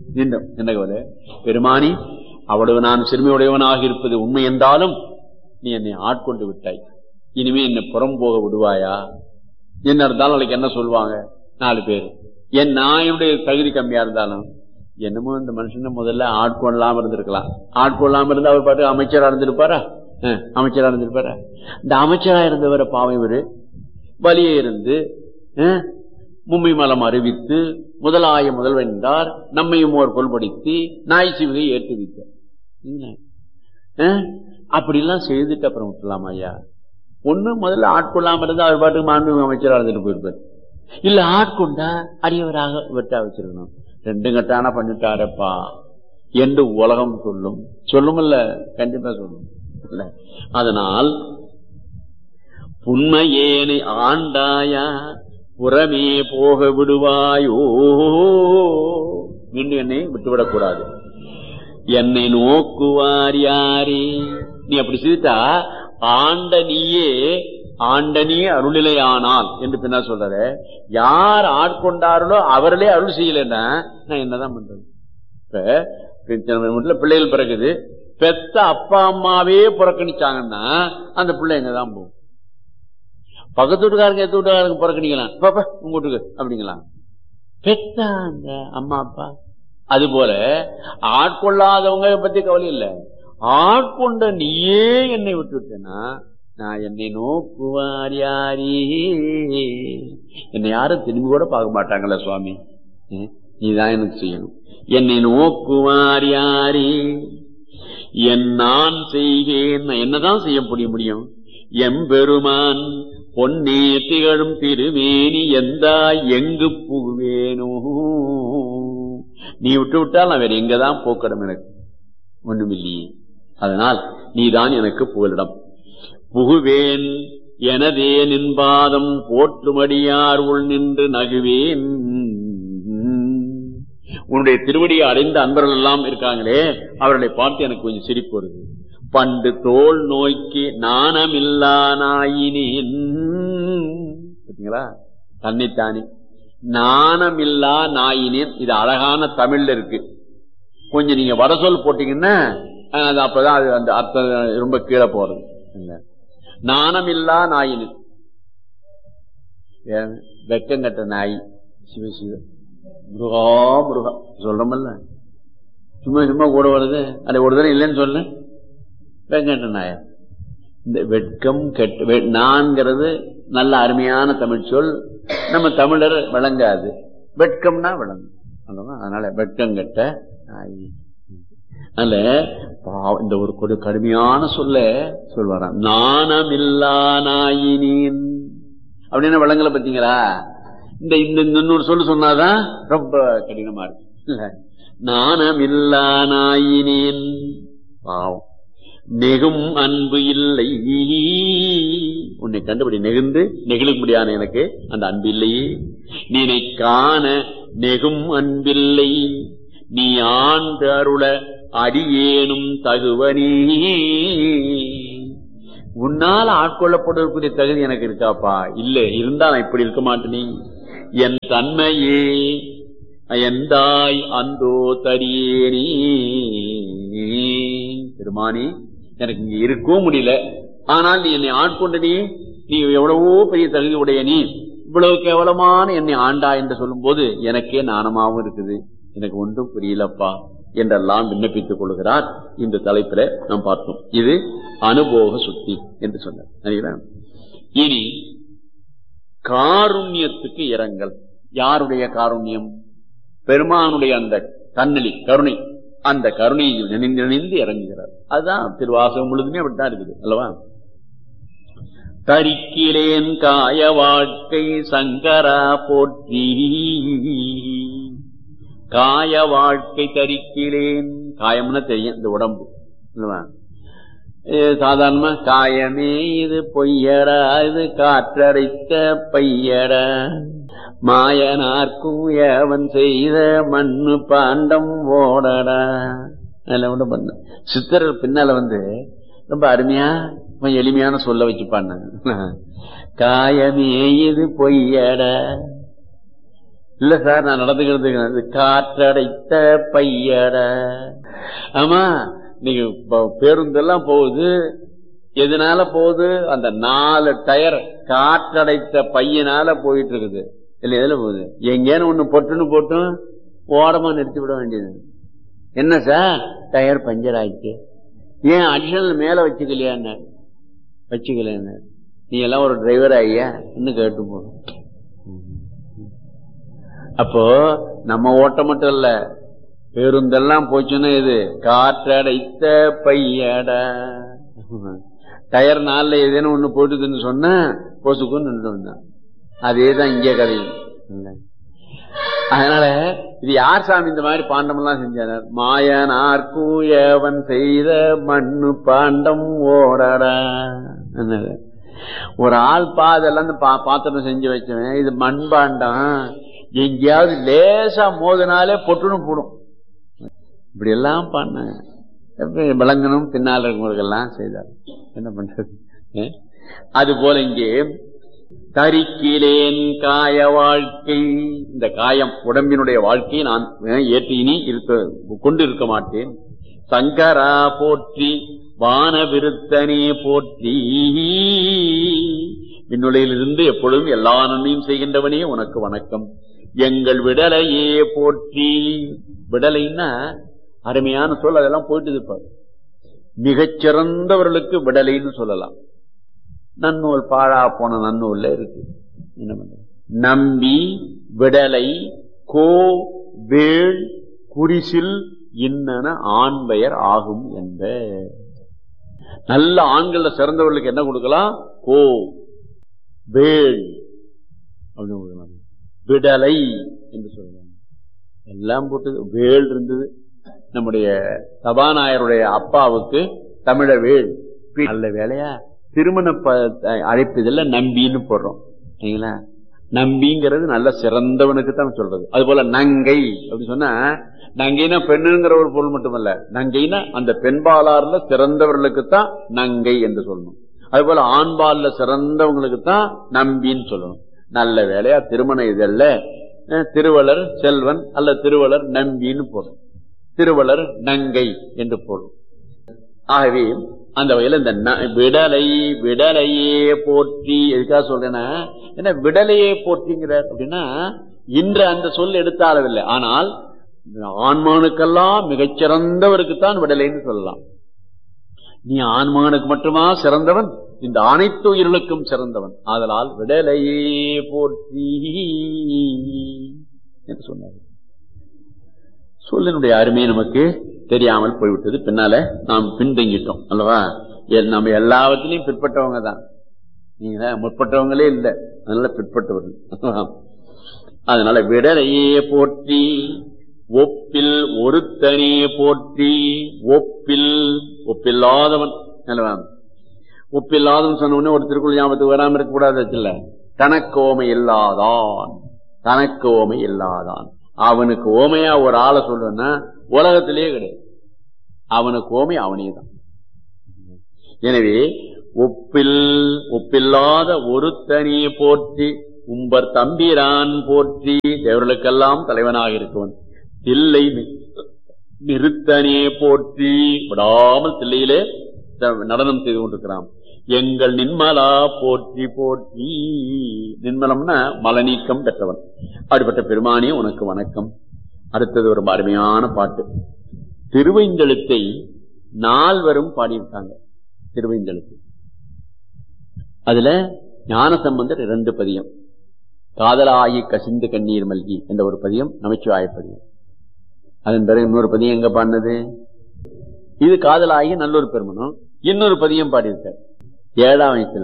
மீண்டும் என்ன கவலை பெருமானி அவ்வளவு நான் சிறுமையுடையவனாக இருப்பது உண்மை என்றாலும் நீ என்னை ஆட்கொண்டு விட்டாய் இனிமே என்னை புறம் போக விடுவாயா என்ன இருந்தாலும் நாளைக்கு என்ன சொல்லுவாங்க நாலு பேர் என் நாயுடைய தகுதி கம்மியா இருந்தாலும் என்னமோ இந்த மனுஷன் முதல்ல ஆட்கொள்ளாம இருந்திருக்கலாம் ஆட்கொள்ளாம இருந்து அவர் பாட்டு அமைச்சரா இருந்திருப்பாரா அஹ், அமைச்சரா இருந்திருப்பாரா இந்த அமைச்சரா இருந்தவரை பாவம் இவரு வலியே இருந்து அஹ், மும்மை மலம் அறிவித்து முதலாய முதல்வன் என்றார் நம்மையும் ஓர் கொள்படுத்தி நாய் சிவிகை ஏற்றுவித்தார் என்ன? அஹ், அப்படிலாம் செய்துட்டு அப்புறம் விட்டுலாமா ஐயா ஒண்ணு முதல்ல ஆட்கொள்ளாம இருந்தா அவர் பாட்டுக்கு மாண்பு அமைச்சரா இருந்துட்டு போயிருப்பார் இல்ல ஆட்கொண்டா அரியவராக வெட்டா வச்சிருக்கணும் ரெண்டும் கட்டான பண்ணிட்டாரப்பா என்று உலகம் சொல்லும் சொல்லுமில்ல கண்டிப்பா சொல்லும் இல்ல அதனால் புண்மையேனை ஆண்டாயா புறமே போக விடுவாயோ மீண்டும் என்னை விட்டுவிடக் கூடாது என்னை நோக்குவார் யாரே நீ அப்படி செய்துட்டா ஆண்ட நீயே ஆண்ட நீ அருளிலையானால் என்று பின்னா சொல்ற யார் ஆட்கொண்டார்களோ அவர்களே அருள் செய்யலைன்னா நான் என்னதான் பண்றது இப்ப சின்ன வீட்டுல பிள்ளைகள் பிறகுது பெத்த அப்பா அம்மாவே புறக்கணிச்சாங்கன்னா அந்த பிள்ளை எங்கதான் போகும் பக்கத்து வீட்டுக்காரங்க எத்த வீட்டுக்காரங்க புறக்கணிக்கலாம் பாப்பா உங்க வீட்டுக்கு அப்படிங்களாம் பெத்த அந்த அம்மா அப்பா அது போல ஆட்கொள்ளாதவங்க பத்தி கவலை இல்ல ஆட்கொண்ட நீயே என்னை விட்டு விட்டேன்னா நான் என்னை நோக்குவார் யாரே என்னை யாரும் திரும்பி கூட பார்க்க மாட்டாங்களா சுவாமி ம், நீதான் எனக்கு செய்யணும் என்னை நோக்குவார் யாரே என் நான் செய்கேன் நான் என்னதான் செய்ய முடிய முடியும் எம்பெருமான் பொன்னே திகழும் திருமேனி எந்தா எங்கு புகுவேனோ நீ விட்டு விட்டால் நான் வேற எங்கதான் போக்கடம் எனக்கு ஒண்ணுமில்லையே அதனால் நீதான் எனக்கு புகலிடம் புகுவேன் எனதே நின்பாதம் போற்றுமடியார் உள் நின்று நகுவேன் உன்னுடைய திருவடியை அடைந்த அன்பர்கள் எல்லாம் இருக்காங்களே அவர்களை பார்த்து எனக்கு கொஞ்சம் சிரிப்பு வருது பண்டு தோல் நோய்க்கு நாணமில்லா நாயினேன் பார்த்தீங்களா தன்னைத்தானே நாணமில்லா நாயினேன் இது அழகான தமிழ்ல இருக்கு கொஞ்சம் நீங்க வட சொல் போட்டீங்கன்னா அஹ், அது அப்பதான் அது அந்த அர்த்தம் ரொம்ப கீழே போறது இல்ல நாணமில்லா நாயினேன் ஏன், வெக்கங்கட்ட நாய் சிவ சிவ முருகா முருகா சொல்றமல்ல சும்மா சும்மா கூட வருது அது ஒரு தடவை இல்லைன்னு சொல்லு வெங்கட்ட நாயா இந்த வெட்கம் கெட்ட வெ- நான்கிறது நல்ல அருமையான தமிழ் சொல் நம்ம தமிழர் விளங்காது வெட்கம்னா விளங்கும் அல்லவா? அதனால வெட்கம் கெட்ட நாய் அதனால பாவம் இந்த ஒரு கொடு கடுமையான சொல்ல சொல்வாராம் நாணமில்லா நாயினேன் அப்படின்னு விளங்கல பாத்தீங்களா இந்த இந்த இந்த இன்னொரு சொல்லு சொன்னாதான் ரொம்ப கடினமா இருக்கு இல்ல நாணமில்லா நாயினேன் பாவம் நெகும் அன்பு இல்லை உன்னை கண்டுபிடி நெகிழ்ந்து நெகிழும்படியான எனக்கு அந்த அன்பு இல்லையே நீனை காண நெகும் அன்பில்லை நீ ஆண்டு அருள அடியேனும் தகுவனே உன்னால் ஆட்கொள்ளப்படுவதற்குரிய தகுதி எனக்கு இருக்காப்பா இல்ல இருந்தா நான் இப்படி இருக்க மாட்டேனே என் தன்மையே எந்தாய் அந்தோ தரியேனே பெருமானி எனக்கு இங்க இருக்கவும் முடியல ஆனால் நீ என்னை ஆட்கொண்ட நீ நீ எவ்வளவோ பெரிய தகுதி உடைய நீ இவ்வளவு கேவலமான என்னை ஆண்டா என்று சொல்லும் போது எனக்கே நாணமாவும் இருக்குது எனக்கு ஒன்றும் புரியலப்பா என்றெல்லாம் விண்ணப்பித்துக் கொள்கிறார் இந்த தலைப்பில நாம் பார்த்தோம் இது அனுபோக சுத்தி என்று சொன்னார் சரிங்களா? இனி காருண்யத்துக்கு இரங்கல் யாருடைய காருண்யம் பெருமானுடைய அந்த கண்ணலி கருணை அந்த கருணையில் நினைந்து நினைந்து இறங்குகிறார் அதுதான் திருவாசகம் முழுதுமே அப்படித்தான் இருக்குது அல்லவா தரிக்கிலேன் காய வாழ்க்கை சங்கரா போற்றி காய வாழ்க்கை தரிக்கிலேன் காயம்னா தெரியும் இந்த உடம்பு இல்லவா இது சாதாரணமா காயமே இது பொய்யடா இது காற்றடைத்த பையடா மாயனார்க்கும் ஏவன் செய்த மண்ணு பாண்டம் ஓடடா அதெல்லாம் கூட பண்ண சித்தர்கள் பின்னால வந்து ரொம்ப அருமையா கொஞ்சம் எளிமையான சொல்ல வச்சு பண்ணாங்க காயமே இது பொய்யடா இல்ல சார் நான் நடந்துக்கிறது காற்றடைத்த பையட ஆமா நீங்க ப- பேருந்தெல்லாம் போகுது எதனால போகுது அந்த நாலு டயர் காற்றடைத்த பையனால போயிட்டு இருக்குது இல்ல எதுல போகுது எங்கேன்னு ஒண்ணு பொட்டுன்னு போட்டும் ஓரமா நிறுத்தி விட வேண்டியது என்ன சார் டயர் பஞ்சர் ஆயிடுச்சு ஏன் அடிஷனல் மேல வச்சுக்கலையா வச்சுக்கல நீ எல்லாம் ஒரு டிரைவர் ஐயா இன்னும் கேட்டு போகணும் அப்போ நம்ம ஓட்ட மட்டும் இல்ல பேருந்தெல்லாம் போச்சுன்னா இது காற்றடைத்த பையடா டயர் நாள்ல ஏதேனும் ஒண்ணு போட்டுதுன்னு சொன்னா பொசுக்குன்னு நின்று அதேதான் இங்கே கதையும் இல்ல. அதனால இது யார் சாமி இந்த மாதிரி பாண்டம் எல்லாம் செஞ்சார் மாயனார் கூயவன் செய்த மண்ணு பாண்டம் ஓடடா என்னது? ஒரு ஆள் பா அதெல்லாம் இந்த பா- பாத்திரம் செஞ்சு வச்சவன் இது மண் பாண்டம் எங்கேயாவது லேசா மோதினாலே பொட்டுன்னு போடும் இப்படி எல்லாம் பண்ண எப்படி விளங்கணும் பின்னால் இருக்கவங்களுக்கெல்லாம் செய்தார் என்ன பண்றது அஹ்? அது போல இங்கே தரிக்கிலேன் காய வாழ்க்கை இந்த காயம் உடம்பினுடைய வாழ்க்கையை நான் அஹ், ஏற்று இனி இருக்க கொண்டு இருக்க மாட்டேன் சங்கரா போற்றி வான விருத்தனே போற்றி விண்ணுலையிலிருந்து எப்பொழுதும் எல்லா நன்மையும் செய்கின்றவனே உனக்கு வணக்கம் எங்கள் விடலையே போற்றி விடலைன்னா அருமையான சொல் அதெல்லாம் போயிட்டு இருப்பார் மிகச் சிறந்தவர்களுக்கு விடலைன்னு சொல்லலாம் நன்னூல் பாழா போன நன்னூல்ல இருக்கு என்ன பண்றது நம்பி விடலை கோ வேள் குறிசில் இன்னன ஆண் பெயர் ஆகும் என்ப நல்ல ஆண்கள்ல சிறந்தவர்களுக்கு என்ன கொடுக்கலாம் கோ வேள் அப்படின்னு கொடுக்கலாம் விடலை என்று சொல்றாங்க எல்லாம் போட்டது வேள் இருந்தது நம்முடைய சபாநாயருடைய அப்பாவுக்கு தமிழ வேள் நல்ல வேலையா திருமண ப- அழைப்பதில் நம்பின்னு போடுறோம் சரிங்களா நம்பிங்கிறது நல்ல சிறந்தவனுக்கு தான் சொல்றது அது போல நங்கை அப்படி சொன்னா நங்கைனா பெண்ணுங்கிற ஒரு பொருள் மட்டுமல்ல நங்கைனா அந்த பெண்பாலார்ல சிறந்தவர்களுக்கு தான் நங்கை என்று சொல்லணும் அது போல ஆண்பால்ல சிறந்தவங்களுக்கு தான் நம்பின்னு சொல்லணும் நல்ல வேலையா திருமண இதழ்ல அஹ், திருவளர் செல்வன் அல்ல திருவளர் நம்பின்னு போடும் திருவளர் நங்கை என்று போடும் ஆகவே அந்த வகையில இந்த ந- விடலை விடலையே போற்றி எதுக்காக சொல்றேன்னா என்ன விடலையே போற்றிங்கிறார் அப்படின்னா இன்று அந்த சொல் எடுத்த அளவில்லை ஆனால் ஆண்மானுக்கெல்லாம் மிகச்சிறந்தவருக்கு தான் விடலைன்னு சொல்லலாம் நீ ஆண்மகனுக்கு மட்டுமா சிறந்தவன் இந்த அனைத்து உயிர்களுக்கும் சிறந்தவன் ஆதலால் விடலையே போற்றி என்று சொன்னார் சொல்லினுடைய அருமை நமக்கு தெரியாமல் போய்விட்டது பின்னால நாம் பின்தங்கிட்டோம் அல்லவா எல்- நம்ம எல்லாவற்றிலையும் பிற்பட்டவங்க தான் நீங்க முற்பட்டவங்களே இல்லை அதனால பிற்பட்டவர்கள் அதனால விடலையே போற்றி ஒப்பில் ஒருத்தனே போற்றி ஒப்பில் ஒப்பில்லாதவன் அல்லவா ஒப்பில்லாதவன் சொன்ன உடனே ஒரு திருக்குறள் ஞாபகத்துக்கு வராம இருக்க கூடாது இல்ல தனக்கோமை இல்லாதான் தனக்கு ஓமை இல்லாதான் அவனுக்கு ஓமையா ஒரு ஆளை சொல்லுன்னா உலகத்திலேயே கிடையாது அவனுக்கு ஓமை அவனே தான் எனவே ஒப்பில் ஒப்பில்லாத ஒருத்தனியை போற்றி உம்பர் தம்பிரான் போற்றி தேவர்களுக்கெல்லாம் தலைவனாக இருக்கவன் தில்லை நி- நிறுத்தனே போற்றி விடாமல் தில்லையிலே த- நடனம் செய்து கொண்டிருக்கிறான் எங்கள் நின்மலா போற்றி போற்றி நின்மலம்னா மலநீக்கம் பெற்றவன் அப்படிப்பட்ட பெருமானே உனக்கு வணக்கம் அடுத்தது ஒரு அருமையான பாட்டு திருவைந்தெழுத்தை நால்வரும் பாடியிருக்காங்க திருவைந்தெழுத்து அதுல ஞான சம்பந்தர் இரண்டு பதியம் காதலாயி கசிந்து கண்ணீர் மல்கி என்ற ஒரு பதியம் நமச்சிவாய பதியம் அதன் பிறகு இன்னொரு பதியம் எங்க பாடினது இது காதலாகி நல்லொரு பெருமனும் இன்னொரு பதியம் பாடியிருக்கார் ஏழாம் வயசுல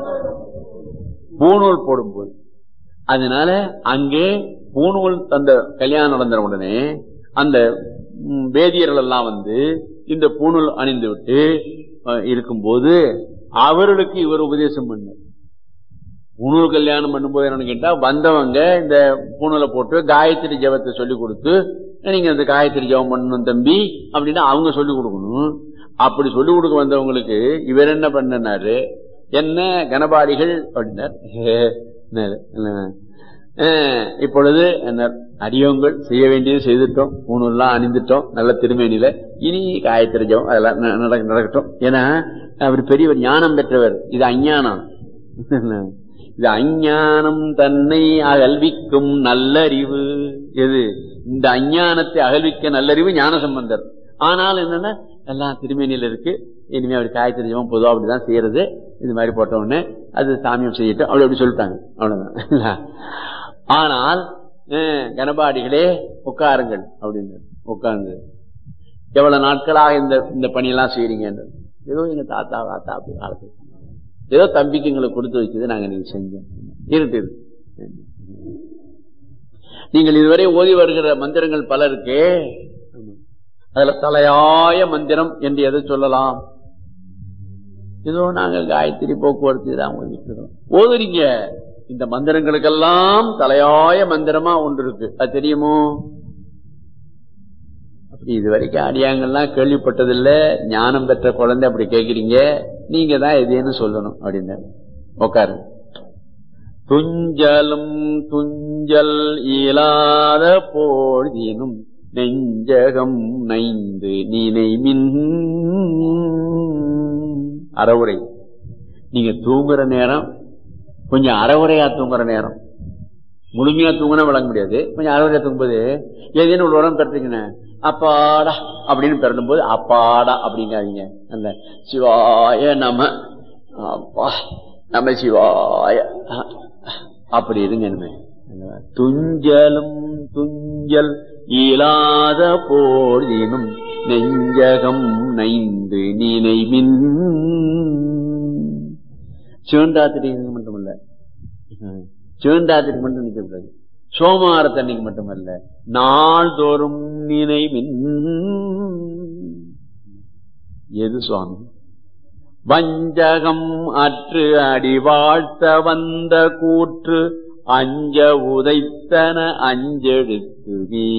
பூணூல் போடும்போது அதனால அங்கே பூணூல் அந்த கல்யாணம் நடந்த உடனே அந்த ம், வேதியர்கள் எல்லாம் வந்து இந்த பூணூல் அணிந்து விட்டு அஹ், இருக்கும்போது அவர்களுக்கு இவர் உபதேசம் பண்ணார் பூணூல் கல்யாணம் பண்ணும்போது என்னன்னு கேட்டா வந்தவங்க இந்த பூணூலை போட்டு காயத்ரி ஜபத்தை சொல்லி கொடுத்து நீங்க இந்த காயத்ரி ஜபம் பண்ணணும் தம்பி அப்படின்னு அவங்க சொல்லி கொடுக்கணும் அப்படி சொல்லி கொடுக்க வந்தவங்களுக்கு இவர் என்ன பண்ணனாரு என்ன கனபாடிகள் அப்படின்னார் என்னது, என்ன, அஹ், இப்பொழுது என்ன அடியோங்கள் செய்ய வேண்டியது செய்துட்டோம் மூணுலாம் அணிந்துட்டோம் நல்ல திருமேனியில இனி காயத்ரி ஜெபம் அதெல்லாம் ந- நடக்க- நடக்கட்டும் ஏன்னா அவர் பெரியவர் ஞானம் பெற்றவர் இது அஞ்ஞானம் இது அஞ்ஞானம் தன்னை அகல்விக்கும் நல்லறிவு எது இந்த அஞ்ஞானத்தை அகல்விக்க நல்லறிவு ஞான சம்பந்தர் ஆனால் என்னன்னா எல்லாம் திருமேனியில இருக்கு இனிமே அவர் காயத்ரி ஜெபம் பொதுவா அப்படிதான் செய்யறது இது மாதிரி போட்ட உடனே அது சாமியம் செய்யட்டும் அப்படி அப்படி சொல்லிட்டாங்க அவ்வளவுதான் ஆனால் அஹ், கணபாடிகளே உட்காருங்கள் அப்படின்னு உட்கார்ந்து எவ்வளவு நாட்களாக இந்த இந்த பணியெல்லாம் செய்யறீங்க ஏதோ எங்க தாத்தா தாத்தா அப்படி காலத்து ஏதோ தம்பிக்கு எங்களுக்கு கொடுத்து வச்சது நாங்க நீங்க செஞ்சோம் இருக்கு இருக்கு. நீங்கள் இதுவரை ஓதி வருகிற மந்திரங்கள் பல இருக்கு அதுல தலையாய மந்திரம் என்று எதை சொல்லலாம் ஏதோ நாங்கள் காயத்ரி போக்குவரத்து தான் ஓதிக்கிறோம் ஓதுறீங்க இந்த மந்திரங்களுக்கெல்லாம் தலையாய மந்திரமா ஒன்று இருக்கு அது தெரியுமோ அப்படி இதுவரைக்கும் அடியாங்கள்லாம் கேள்விப்பட்டதில்ல ஞானம் பெற்ற குழந்தை அப்படி கேக்குறீங்க நீங்க தான் எதுன்னு சொல்லணும் அப்படின்னு உட்காரு துஞ்சலும் துஞ்சல் இயலாத போழ்தினும் நெஞ்சகம் நைந்து நினைமின் அறவுரை நீங்க தூங்குற நேரம் கொஞ்சம் அறவுரையா தூங்குற நேரம் முழுமையா தூங்கினா விளங்க முடியாது கொஞ்சம் அறவுரையா தூங்கும்போது ஏதேனும் ஒரு உடம்பு பெற்றுக்கங்க அப்பாடா அப்படின்னு பிறடும் போது அப்பாடா அப்படிங்காதீங்க அந்த சிவாய நம அப்பா நம சிவாய அப்படி இருங்க இனிமே. துஞ்சலும் துஞ்சல் இயலாத போதினும் நெஞ்சகம் நைந்து நினைவின் சிவந்தாத்திரிக்கு மட்டுமல்ல சிவந்தாத்திரிக்கு மட்டும் நிற்கிறது சோமாரத்தன்னைக்கு மட்டுமல்ல நாள்தோறும் நினைவின் எது சுவாமி வஞ்சகம் அற்று அடி வாழ்த்த வந்த கூற்று அஞ்ச உதைத்தன அஞ்செழுத்து நீ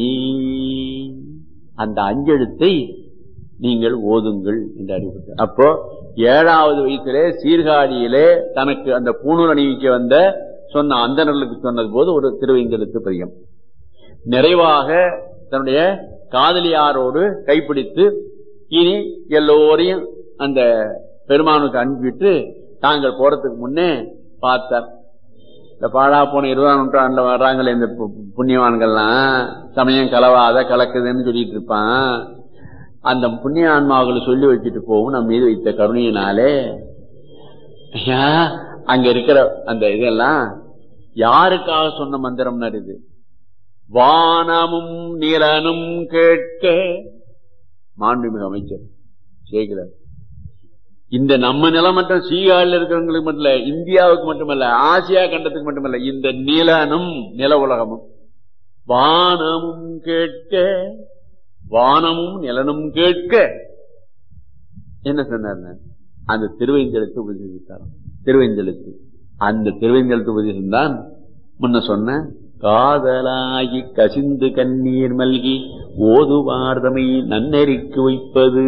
அந்த அஞ்செழுத்தை நீங்கள் ஓதுங்கள் என்று அறிவித்தார் அப்போ ஏழாவது வயசிலே சீர்காழியிலே தனக்கு அந்த பூணூல் அணிவிக்க வந்த சொன்ன அந்தணர்களுக்கு சொன்னது போது ஒரு திருவைந்தெழுத்து பதியம் நிறைவாக தன்னுடைய காதலியாரோடு கைப்பிடித்து இனி எல்லோரையும் அந்த பெருமானுக்கு அனுப்பிவிட்டு தாங்கள் போறதுக்கு முன்னே பார்த்தார் இந்த பாழா போன இருபதாம் நூற்றாண்டுல வர்றாங்களே இந்த பு- புண்ணியவான்கள்லாம் சமயம் கலவாத கலக்குதுன்னு சொல்லிட்டு இருப்பான் அந்த புண்ணிய ஆன்மாவுகளை சொல்லி வச்சுட்டு போகும் நம்ம மீது வைத்த கருணையினாலே ஐயா, அங்க இருக்கிற அந்த இதெல்லாம் யாருக்காக சொன்ன மந்திரம்னா இது வானமும் நிலனும் கேட்க மாண்புமிகு அமைச்சர் சேகரர் இந்த நம்ம நிலம் மட்டும் சீகாழில் இருக்கிறவங்களுக்கு மட்டும் இல்ல இந்தியாவுக்கு மட்டுமல்ல ஆசியா கண்டத்துக்கு மட்டுமல்ல இந்த நிலனும் நில உலகமும் வானமும் கேட்க வானமும் நிலனும் கேட்க என்ன சொன்னார் அந்த திருவைந்தெழுத்து உபதேசித்தார் திருவைந்தெழுத்து அந்த திருவைந்தெழுத்து உபதேசம் தான் முன்ன சொன்ன காதலாகி கசிந்து கண்ணீர் மல்கி ஓதுவார்தமை நன்னெறிக்கு வைப்பது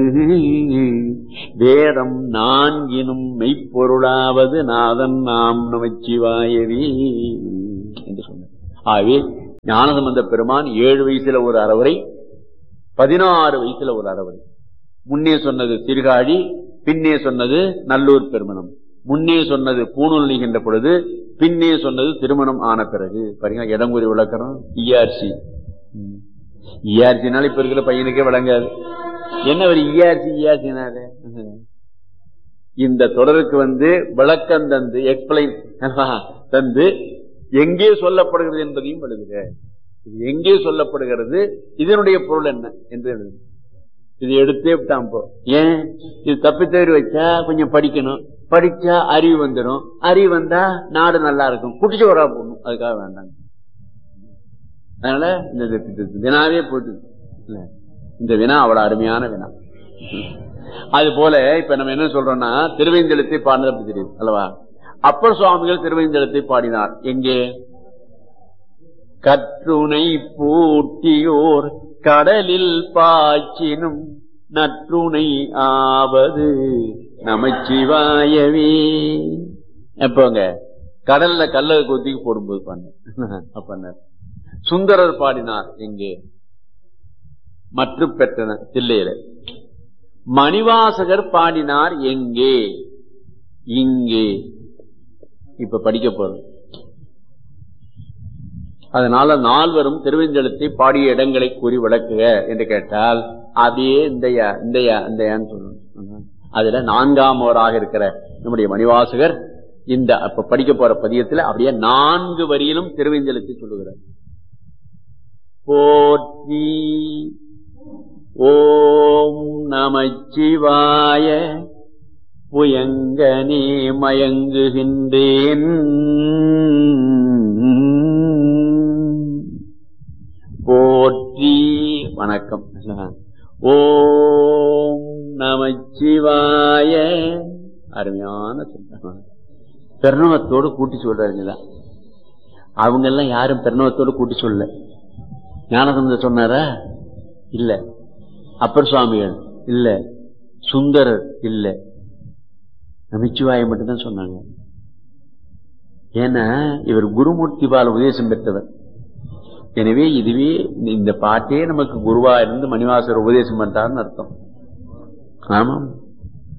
வேதம் நான்கினும் மெய்ப்பொருளாவது நாதன் நாம் நமச்சிவாயவே என்று சொன்னார் ஆகவே ஞானசம்பந்த பெருமான் ஏழு வயசுல ஒரு அறவரை பதினாறு வயசுல ஒரு அறவரை முன்னே சொன்னது சீர்காழி பின்னே சொன்னது நல்லூர் பெருமணம் முன்னே சொன்னது பூணூல் நீகின்ற பொழுது பின்னே சொன்னது திருமணம் ஆன பிறகு பாருங்க இடங்குறி விளக்கறம் இஆர்சி இஆர்சினால இப்ப இருக்கிற பையனுக்கே விளங்காது என்ன ஒரு இஆர்சி இஆர்சினாரு இந்த தொடருக்கு வந்து விளக்கம் தந்து எக்ஸ்பிளைன் தந்து எங்கே சொல்லப்படுகிறது என்பதையும் எழுதுக இது எங்கே சொல்லப்படுகிறது இதனுடைய பொருள் என்ன என்று எழுதுங்க இது எடுத்தே விட்டான் இப்போ ஏன் இது தப்பி தவறி வச்சா கொஞ்சம் படிக்கணும் படிச்சா அறிவு வந்துடும் அறிவு வந்தா நாடு நல்லா இருக்கும் குடிச்சு வரா போடணும் அதுக்காக வேண்டாங்க அதனால இந்த வி- வி- வினாவே போட்டு இல்ல, இந்த வினா அவ்வளவு அருமையான வினா அது போல இப்ப நம்ம என்ன சொல்றோம்னா திருவைந்தெழுத்தை பாடினது அப்படி தெரியுது அல்லவா அப்பர் சுவாமிகள் திருவைந்தெழுத்தை பாடினார் எங்கே கற்றுணை பூட்டியோர் கடலில் பாய்ச்சினும் நற்றுணை ஆவது நமச்சிவாயவே எப்போங்க கடல்ல கல்ல கொத்தி போடும்போது பண்ண பண்ணார் சுந்தரர் பாடினார் எங்கே மற்ற பெற்றன தில்லையில மணிவாசகர் பாடினார் எங்கே இங்கே இப்ப படிக்க போறோம் அதனால நால்வரும் திருவெஞ்சலத்தை பாடிய இடங்களை கூறி விளக்குக என்று கேட்டால் அப்படியே இந்தையா இந்தையா இந்தையான்னு சொல்லணும் அதுல நான்காமவராக இருக்கிற நம்முடைய மணிவாசகர் இந்த அப்ப படிக்க போற பதியத்துல அப்படியே நான்கு வரியிலும் திருவெஞ்சலத்தை சொல்லுகிறார் போற்றி ஓம் நமச்சிவாய புயங்கனே மயங்குகின்றேன் போற்றி வணக்கம் ஓம் நமச்சிவாய அருமையான சொல்ல பெருணவத்தோடு கூட்டி சொல்றாருங்களா அவங்க எல்லாம் யாரும் பெருணவத்தோடு கூட்டி சொல்ல ஞானசந்த சொன்னாரா இல்ல அப்பர் சுவாமிகள் இல்ல சுந்தரர் இல்ல நமச்சிவாய மட்டும்தான் சொன்னாங்க ஏன்னா இவர் குருமூர்த்தி பால உபதேசம் பெற்றவர் எனவே இதுவே இந்த பாட்டே நமக்கு குருவா இருந்து மணிவாசர் உபதேசம் பண்றாருன்னு அர்த்தம் ஆமாம்